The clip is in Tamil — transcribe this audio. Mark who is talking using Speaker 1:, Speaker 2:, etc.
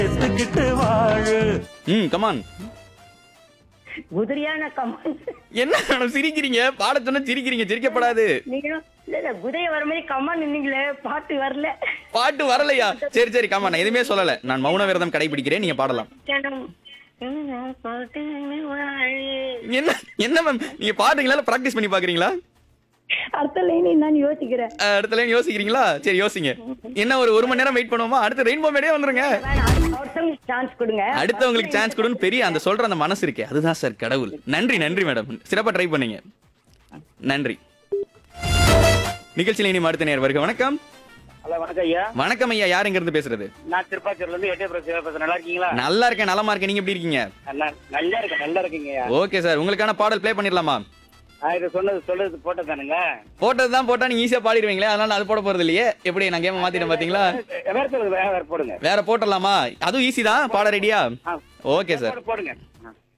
Speaker 1: எடுத்துக்கிட்டு வாழு
Speaker 2: ம் கமான்
Speaker 3: குதிரையான கமான்
Speaker 2: என்ன மேடம் சிரிக்கிறீங்க பாட சொன்னா சிரிக்கிறீங்க சிரிக்கப்படாது
Speaker 3: நீங்களும் இல்ல இல்ல குதிரை வர மாதிரி கமான் நின்னீங்களே பாட்டு வரல
Speaker 2: பாட்டு வரலையா சரி சரி கமான் நான் எதுவுமே சொல்லல நான் மௌன விரதம் கடைபிடிக்கிறேன் நீங்க பாடலாம்
Speaker 3: ஜனம், உம், பாட்டு வாழு.
Speaker 2: என்ன என்ன மேம் நீங்க பாடுறீங்களா இல்ல பிராக்டிஸ் பண்ணி பாக்குறீங்களா
Speaker 3: அடுத்த லைன் என்னன்னு யோசிக்கிறேன்
Speaker 2: அஹ், அடுத்த லைன் யோசிக்கிறீங்களா சரி யோசிங்க என்ன ஒரு ஒரு மணி நேரம் வெயிட் பண்ணுவோமா அடுத்த ரெயின்போ மேடே வந்துருங்க
Speaker 3: வேணாம், அடுத்தவங்களுக்கு சான்ஸ் கொடுங்க
Speaker 2: அடுத்தவங்களுக்கு சான்ஸ் கொடுன்னு பெரிய அந்த சொல்ற அந்த மனசு இருக்கே அதுதான் சார் கடவுள் நன்றி நன்றி மேடம் சிறப்பா ட்ரை பண்ணீங்க நன்றி நிகழ்ச்சியில் இனி அடுத்த நேர் வருக வணக்கம்
Speaker 4: ஹலோ வணக்கம் ஐயா
Speaker 2: வணக்கம் ஐயா யார் எங்க இருந்து பேசுறது
Speaker 4: நான் திருப்பாச்சூர்ல இருந்து எட்டே பேசுறேன் நல்லா இருக்கீங்களா
Speaker 2: நல்லா இருக்கேன் நலமா இருக்கேன் நீங்க எப்படி இருக்கீங்க
Speaker 4: நல்லா நல்லா இருக்கேன் நல்லா இருக்கீங்க ஐயா
Speaker 2: ஓகே சார் உங்களுக்கான பாடல் ப்ளே பண்ணிடலாமா
Speaker 4: ஆ, இது சொன்னது சொல்றது போட்டதானுங்க
Speaker 2: போட்டது தான் போட்டா நீங்க ஈஸியா பாடிடுவீங்களே அதனால நான் அது போட போறது இல்லையே எப்படி நான் கேம மாத்திட்டேன் பாத்தீங்களா
Speaker 4: வேற சொல்லுங்க வேற வேற போடுங்க
Speaker 2: வேற போட்டுடலாமா அதுவும் ஈஸி தான் பாட ரெடியா
Speaker 4: ஆ,
Speaker 2: ஓகே சார்
Speaker 4: போடு- போடுங்க ஆ.